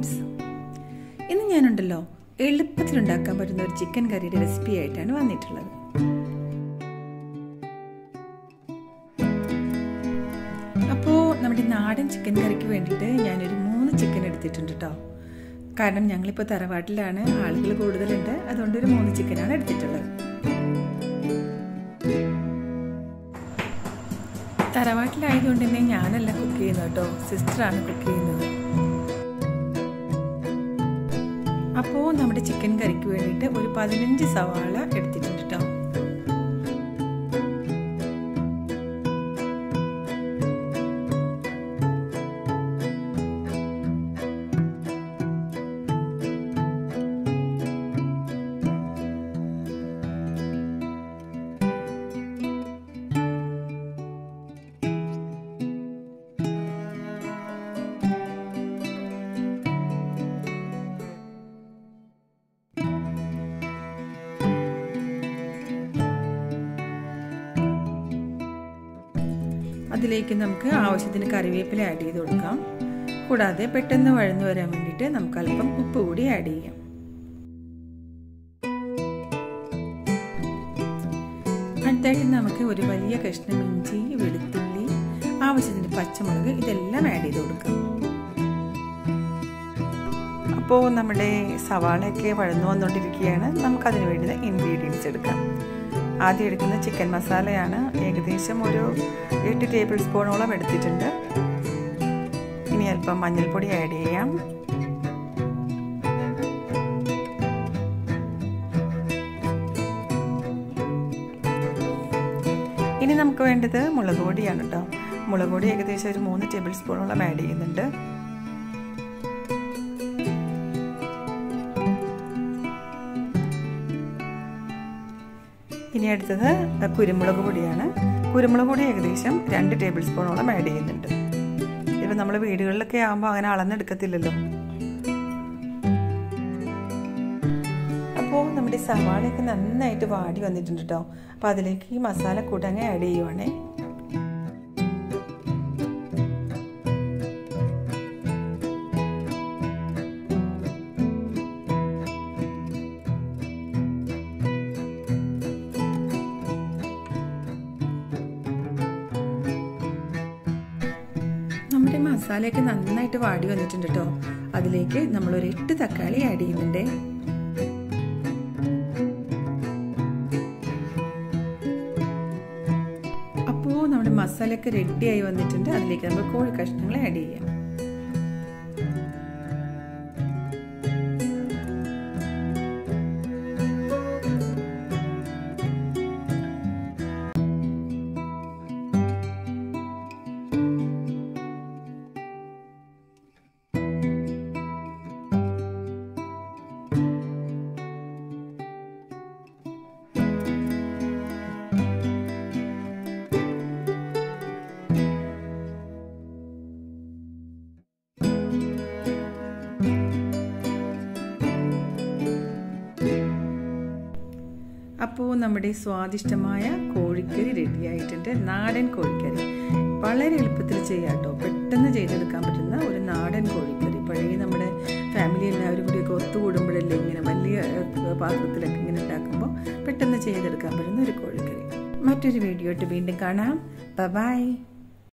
vibes ഇന്ന് ഞാനുണ്ടല്ലോ എളുപ്പത്തിൽ ഉണ്ടാക്കാൻ പറ്റുന്ന ഒരു ചിക്കൻ കറിയുടെ റെസിപ്പി ആയിട്ടാണ് വന്നിട്ടുള്ളത് അപ്പോൾ നമ്മുടെ നാടൻ ചിക്കൻ കറിക്ക് വേണ്ടിയിട്ട് ഞാനൊരു മൂന്ന് ചിക്കൻ എടുത്തിട്ടുണ്ട് കേട്ടോ കാരണം ഞങ്ങളിപ്പോൾ തറവാട്ടിലാണ് ആളുകൾ കൂടുതലുണ്ട് അതുകൊണ്ട് ഒരു മൂന്ന് ചിക്കനാണ് എടുത്തിട്ടുള്ളത് തറവാട്ടിലായതുകൊണ്ട് തന്നെ ഞാനല്ല കുക്ക് ചെയ്യുന്നത് കേട്ടോ സിസ്റ്ററാണ് കുക്ക് ചെയ്യുന്നത് അപ്പോൾ നമ്മുടെ ചിക്കൻ കറിക്ക് വേണ്ടിയിട്ട് ഒരു പതിനഞ്ച് സവാള എടുത്തിട്ടുണ്ട് കേട്ടോ അതിലേക്ക് നമുക്ക് ആവശ്യത്തിന് കറിവേപ്പില ആഡ് ചെയ്ത് കൊടുക്കാം കൂടാതെ പെട്ടെന്ന് വഴന്നു വരാൻ വേണ്ടിയിട്ട് നമുക്ക് അല്പം ഉപ്പ് കൂടി ആഡ് ചെയ്യാം അടുത്തായിട്ട് നമുക്ക് ഒരു വലിയ കഷ്ണം ഇഞ്ചി വെളുത്തുള്ളി ആവശ്യത്തിന് പച്ചമുളക് ഇതെല്ലാം ആഡ് ചെയ്ത് കൊടുക്കാം അപ്പോൾ നമ്മുടെ സവാളയൊക്കെ വഴന്നു വന്നുകൊണ്ടിരിക്കുകയാണ് നമുക്കതിന് വേണ്ടുന്ന ഇൻഗ്രീഡിയൻസ് എടുക്കാം ആദ്യം എടുക്കുന്ന ചിക്കൻ മസാലയാണ് ഏകദേശം ഒരു എട്ട് ടേബിൾ സ്പൂണോളം എടുത്തിട്ടുണ്ട് ഇനി അല്പം മഞ്ഞൾപ്പൊടി ആഡ് ചെയ്യാം ഇനി നമുക്ക് വേണ്ടത് മുളക് പൊടിയാണ് കേട്ടോ മുളക് പൊടി ഏകദേശം ഒരു മൂന്ന് ടേബിൾ സ്പൂണോളം ആഡ് ചെയ്യുന്നുണ്ട് ഇനി അടുത്തത് കുരുമുളക് പൊടിയാണ് കുരുമുളക് പൊടി ഏകദേശം രണ്ട് ടേബിൾ സ്പൂണോളം ആഡ് ചെയ്യുന്നുണ്ട് ഇപ്പം നമ്മൾ വീടുകളിലൊക്കെ ആകുമ്പോൾ അങ്ങനെ അളന്നെടുക്കത്തില്ലല്ലോ അപ്പോൾ നമ്മുടെ സവാളയൊക്കെ നന്നായിട്ട് വാടി വന്നിട്ടുണ്ട് കേട്ടോ അപ്പോൾ അതിലേക്ക് ഈ മസാല കൂട്ടങ്ങ് ആഡ് ചെയ്യുവാണേ നമ്മുടെ മസാലയൊക്കെ നന്നായിട്ട് വാടി വന്നിട്ടുണ്ട് കേട്ടോ അതിലേക്ക് നമ്മൾ ഒരു എട്ട് തക്കാളി ആഡ് ചെയ്യുന്നുണ്ട് അപ്പോൾ നമ്മുടെ മസാലയൊക്കെ റെഡിയായി വന്നിട്ടുണ്ട് അതിലേക്ക് നമ്മൾ കോഴി കഷ്ണങ്ങൾ ആഡ് ചെയ്യാം അപ്പോൾ നമ്മുടെ സ്വാദിഷ്ടമായ കോഴിക്കറി റെഡി ആയിട്ടുണ്ട് നാടൻ കോഴിക്കറി വളരെ എളുപ്പത്തിൽ ചെയ്യാം കേട്ടോ പെട്ടെന്ന് ചെയ്തെടുക്കാൻ പറ്റുന്ന ഒരു നാടൻ കോഴിക്കറി പഴയ നമ്മുടെ ഫാമിലി എല്ലാവരും കൂടിയൊക്കെ ഒത്തുകൂടുമ്പോഴല്ലേ ഇങ്ങനെ വലിയ പാത്രത്തിലൊക്കെ ഇങ്ങനെ ഉണ്ടാക്കുമ്പോൾ പെട്ടെന്ന് ചെയ്തെടുക്കാൻ പറ്റുന്ന ഒരു കോഴിക്കറി മറ്റൊരു വീഡിയോ ആയിട്ട് വീണ്ടും കാണാം ബൈ